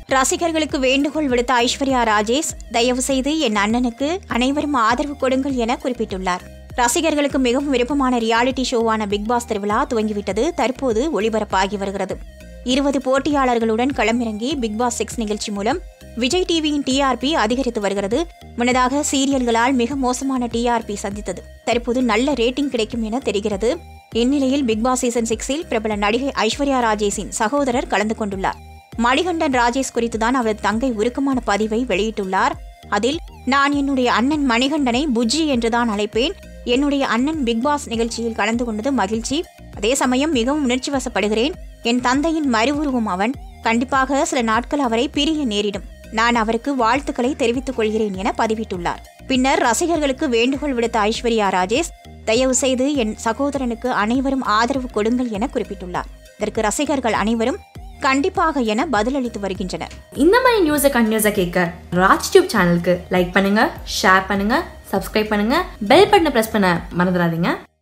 ரசிகர்களுக்கு வேண்டுகோள் விடுத்த ஐஸ்வர்யா ராஜேஷ் தயவு செய்து என் அண்ணனுக்கு அனைவரும் ஆதரவு கொடுங்கள் என குறிப்பிட்டுள்ளார் ரசிகர்களுக்கு மிகவும் விருப்பமான ரியாலிட்டி ஷோவான பிக் பாஸ் திருவிழா துவங்கிவிட்டது தற்போது ஒளிபரப்பாகி வருகிறது இருபது போட்டியாளர்களுடன் களமிறங்கி பிக் பாஸ் சிக்ஸ் நிகழ்ச்சி மூலம் விஜய் டிவியின் டிஆர்பி அதிகரித்து வருகிறது முன்னதாக சீரியல்களால் மிக மோசமான டிஆர்பி சந்தித்தது தற்போது நல்ல ரேட்டிங் கிடைக்கும் என தெரிகிறது இந்நிலையில் பிக் பாஸ் சீசன் சிக்ஸில் பிரபல நடிகை ஐஸ்வர்யா ராஜேஷின் சகோதரர் கலந்து கொண்டுள்ளார் மணிகண்டன் ராஜேஷ் குறித்துதான் அவரது தங்கை உருக்கமான பதிவை வெளியிட்டுள்ளார் அதில் நான் என்னுடைய அண்ணன் மணிகண்டனை புஜ்ஜி என்றுதான் அழைப்பேன் என்னுடைய அண்ணன் பிக் பாஸ் நிகழ்ச்சியில் கலந்து கொண்டது மகிழ்ச்சி அதே சமயம் மிகவும் உணர்ச்சி வசப்படுகிறேன் என் தந்தையின் மறுவுருவம் அவன் கண்டிப்பாக சில நாட்கள் அவரை பிரிய நேரிடும் நான் அவருக்கு வாழ்த்துக்களை தெரிவித்துக் கொள்கிறேன் என பதிவிட்டுள்ளார் பின்னர் ரசிகர்களுக்கு வேண்டுகோள் விடுத்த ஐஸ்வர்யா ராஜேஷ் தயவு செய்து என் சகோதரனுக்கு அனைவரும் ஆதரவு கொடுங்கள் என குறிப்பிட்டுள்ளார் இதற்கு ரசிகர்கள் அனைவரும் கண்டிப்பாக என பதிலளித்து வருகின்றனர் இந்த மாதிரி நியூஸை கண்டினியூஸாக கேட்க ராஜ் டியூப் சேனலுக்கு லைக் பண்ணுங்க ஷேர் பண்ணுங்க சப்ஸ்கிரைப் பண்ணுங்க பெல் பட்டனை ப்ரெஸ் பண்ண மறந்துடாதீங்க